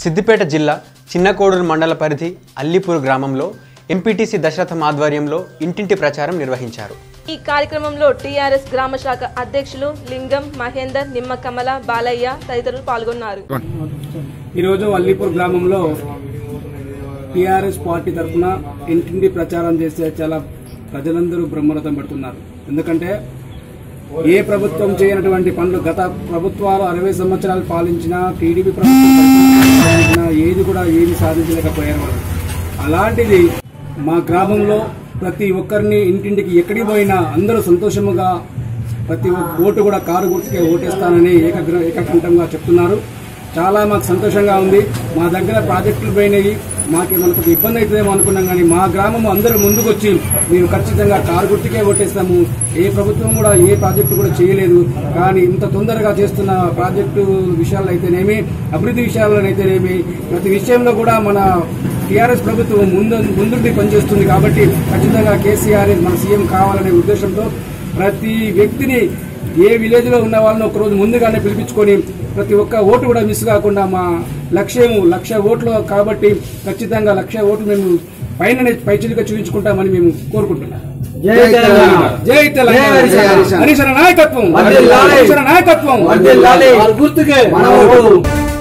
సిద్దిపేట జిల్లా చిన్నకోడూరు మండల పరిధి అల్లిపూర్ గ్రామంలో ఎంపీటీసీ దశరథం ఆధ్వర్యంలో ఇంటింటి ప్రచారం నిర్వహించారు ఈ కార్యక్రమంలో టీఆర్ఎస్ గ్రామ శాఖ అధ్యక్షులు లింగం మహేందర్ నిమ్మకమల బాలయ్య తదితరులు పాల్గొన్నారు ఈరోజు అల్లీపూర్ గ్రామంలో టీఆర్ఎస్ పార్టీ తరఫున ఇంటింటి ప్రచారం చేస్తే చాలా ప్రజలందరూ బ్రహ్మరథం పడుతున్నారు ఎందుకంటే ఏ ప్రభుత్వం చేయనటువంటి పనులు గత ప్రభుత్వాలు అరవై సంవత్సరాలు పాలించినా టీడీపీ ప్రభుత్వం పాలించినా ఏది కూడా ఏది సాధించలేకపోయారు వాళ్ళు అలాంటిది మా గ్రామంలో ప్రతి ఒక్కరిని ఇంటింటికి ఎక్కడికి పోయినా అందరూ సంతోషముగా ప్రతి ఒక్క ఓటు కూడా కారు గుర్తుకే ఓటేస్తానని ఏకగ్ర ఏకకంఠంగా చెప్తున్నారు చాలా మాకు సంతోషంగా ఉంది మా దగ్గర ప్రాజెక్టులు పోయినాయి మాకు మనకు కొంచెం ఇబ్బంది అవుతుందేమో అనుకున్నాం కానీ మా గ్రామం అందరూ ముందుకొచ్చి మేము ఖచ్చితంగా కారు గుర్తుకే ఓటేస్తాము ఏ ప్రభుత్వం కూడా ఏ ప్రాజెక్టు కూడా చేయలేదు కానీ ఇంత తొందరగా చేస్తున్న ప్రాజెక్టు విషయాల్లో అయితేనేమి అభివృద్ధి విషయాల్లోనైతేనేమి ప్రతి విషయంలో కూడా మన టీఆర్ఎస్ ప్రభుత్వం ముందు ముందుండి పనిచేస్తుంది కాబట్టి ఖచ్చితంగా కేసీఆర్ మన సీఎం కావాలనే ఉద్దేశంతో ప్రతి వ్యక్తిని ఏ విలేజ్ లో ఉన్న వాళ్ళని ఒక రోజు ముందుగానే పిలిపించుకొని ప్రతి ఒక్క ఓటు కూడా మిస్ కాకుండా మా లక్ష్యం లక్ష ఓట్లు కాబట్టి ఖచ్చితంగా లక్ష ఓట్లు మేము పైన పైచిలుగా చూపించుకుంటామని మేము కోరుకుంటున్నాం జై తెలంగాణ జై తెలంగాణ జై హరీశ్. హరీశ్ అన్న నాయకత్వం వర్ధిల్లాలి. హరీశ్ అన్న నాయకత్వం వర్ధిల్లాలి. గుర్తుకే మన ఓటు